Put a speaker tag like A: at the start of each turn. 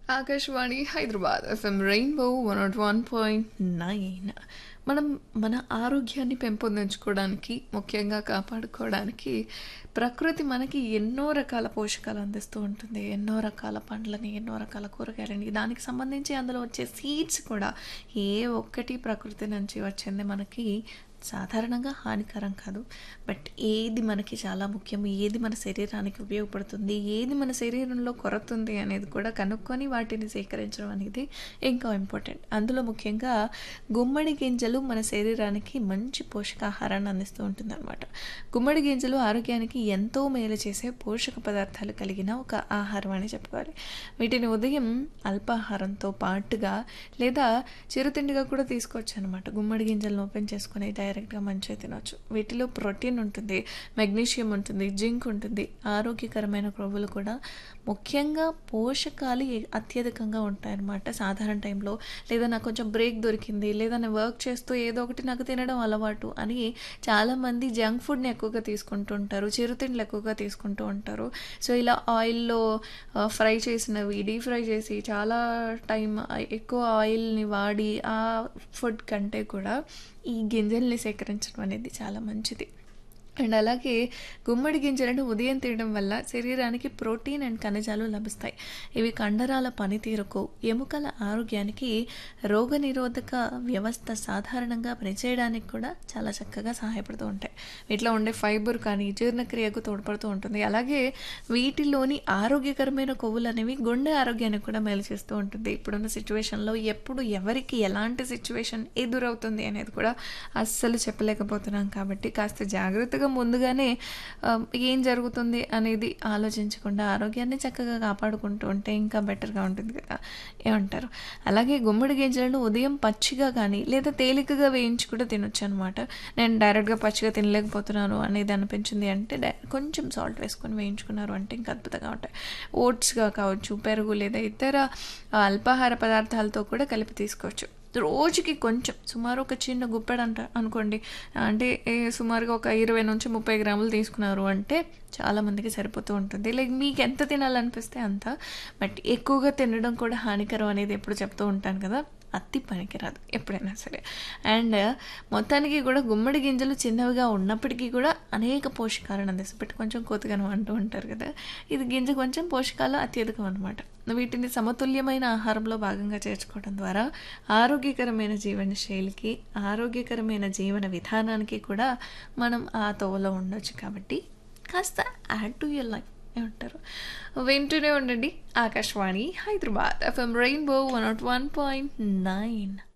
A: Akashvani Hyderabad FM rainbow one nought one point nine మనం మన ఆరోగ్యాన్ని పెంపొందించుకోవడానికి ముఖ్యంగా కాపాడుకోవడానికి ప్రకృతి మనకి ఎన్నో రకాల పోషకాలు అందిస్తూ ఉంటుంది ఎన్నో రకాల పండ్లని ఎన్నో రకాల కూరగాయలని దానికి సంబంధించి అందులో వచ్చే సీడ్స్ కూడా ఏ ఒక్కటి ప్రకృతి నుంచి వచ్చింది మనకి సాధారణంగా హానికరం కాదు బట్ ఏది మనకి చాలా ముఖ్యం ఏది మన శరీరానికి ఉపయోగపడుతుంది ఏది మన శరీరంలో కొరత ఉంది అనేది కూడా కనుక్కొని వాటిని సేకరించడం అనేది ఇంకా ఇంపార్టెంట్ అందులో ముఖ్యంగా గుమ్మడి గింజలు మన శరీరానికి మంచి పోషకాహారాన్ని అందిస్తూ ఉంటుంది అనమాట గుమ్మడి గింజలు ఆరోగ్యానికి ఎంతో మేలు చేసే పోషక పదార్థాలు కలిగిన ఒక ఆహారం అని చెప్పుకోవాలి వీటిని ఉదయం అల్పాహారంతో పాటుగా లేదా చిరుతిండిగా కూడా తీసుకోవచ్చు అనమాట గుమ్మడి గింజలను ఓపెన్ చేసుకుని డైరెక్ట్గా మంచిగా తినవచ్చు వీటిలో ప్రోటీన్ ఉంటుంది మెగ్నీషియం ఉంటుంది జింక్ ఉంటుంది ఆరోగ్యకరమైన క్రొవ్వులు కూడా ముఖ్యంగా పోషకాలు ఎ- అత్యధికంగా ఉంటాయన్నమాట సాధారణ టైంలో లేదా నాకు కొంచెం బ్రేక్ దొరికింది లేదా నేను వర్క్ చేస్తూ ఏదో ఒకటి నాకు తినడం అలవాటు అని చాలామంది జంక్ ఫుడ్ని ఎక్కువగా తీసుకుంటూ ఉంటారు చిరుతిండ్లు ఎక్కువగా తీసుకుంటూ ఉంటారు సో ఇలా ఆయిల్లో ఫ్రై చేసినవి డీప్ ఫ్రై చేసి చాలా టైం ఎక్కువ ఆయిల్ని వాడి ఆ ఫుడ్ కంటే కూడా ఈ గింజల్ని సేకరించడం అనేది చాలా మంచిది అండ్ అలాగే గుమ్మడి గింజలను ఉదయం తినడం వల్ల శరీరానికి ప్రోటీన్ అండ్ ఖనిజాలు లభిస్తాయి ఇవి కండరాల పనితీరుకు ఎముకల ఆరోగ్యానికి రోగనిరోధక వ్యవస్థ సాధారణంగా పనిచేయడానికి కూడా చాలా చక్కగా సహాయపడుతూ ఉంటాయి వీటిలో ఉండే ఫైబర్ కానీ జీర్ణక్రియకు తోడ్పడుతూ ఉంటుంది అలాగే వీటిలోని ఆరోగ్యకరమైన కొవ్వులు అనేవి గుండె ఆరోగ్యానికి కూడా మేలు చేస్తూ ఉంటుంది ఇప్పుడున్న సిచ్యువేషన్లో ఎప్పుడు ఎవరికి ఎలాంటి సిచ్యువేషన్ ఎదురవుతుంది అనేది కూడా అస్సలు చెప్పలేకపోతున్నాం కాబట్టి కాస్త జాగ్రత్తగా ముందుగానే ఆ, ఏం జరుగుతుంది అనేది ఆలోచించకుండా ఆరోగ్యాన్ని చక్కగా కాపాడుకుంటూ ఉంటే ఇంకా బెటర్గా ఉంటుంది కదా ఏమంటారు అలాగే గుమ్మడి గింజలను ఉదయం పచ్చిగా కానీ లేదా తేలికగా వేయించి కూడా తినొచ్చు అనమాట నేను డైరెక్ట్గా పచ్చిగా తినలేకపోతున్నాను అనేది అనిపించింది అంటే డై- కొంచెం సాల్ట్ వేసుకొని వేయించుకున్నారు అంటే ఇంకా అద్భుతంగా ఉంటాయి ఓట్స్గా కావచ్చు పెరుగు లేదా ఇతర ఆ, అల్పాహార పదార్థాలతో కూడా కలిపి తీసుకోవచ్చు రోజుకి కొంచెం సుమారు ఒక చిన్న గుప్పెడు అంట అనుకోండి అంటే ఏ సుమారుగా ఒక ఇరవై నుంచి ముప్పై గ్రాములు తీసుకున్నారు అంటే చాలా మందికి సరిపోతూ ఉంటుంది లైక్ మీకు ఎంత తినాలనిపిస్తే అంత బట్ ఎక్కువగా తినడం కూడా హానికరం అనేది ఎప్పుడు చెప్తూ ఉంటాను కదా అతి పనికిరాదు ఎప్పుడైనా సరే అండ్ మొత్తానికి కూడా గుమ్మడి గింజలు చిన్నవిగా ఉన్నప్పటికీ కూడా అనేక పోషకాలను అందిస్తాయి బట్ కొంచెం కోతగాను అంటూ ఉంటారు కదా ఇది గింజ కొంచెం పోషకాలు అత్యధికం అనమాట వీటిని సమతుల్యమైన ఆహారంలో భాగంగా చేర్చుకోవడం ద్వారా ఆరోగ్యకరమైన జీవన శైలికి ఆరోగ్యకరమైన జీవన విధానానికి కూడా మనం ఆ తోవలో ఉండొచ్చు కాబట్టి కాస్త యాడ్ టు యర్ లైఫ్ ఏమంటారు వింటూనే ఉండండి Akashvani Hyderabad FM rainbow one nought one point nine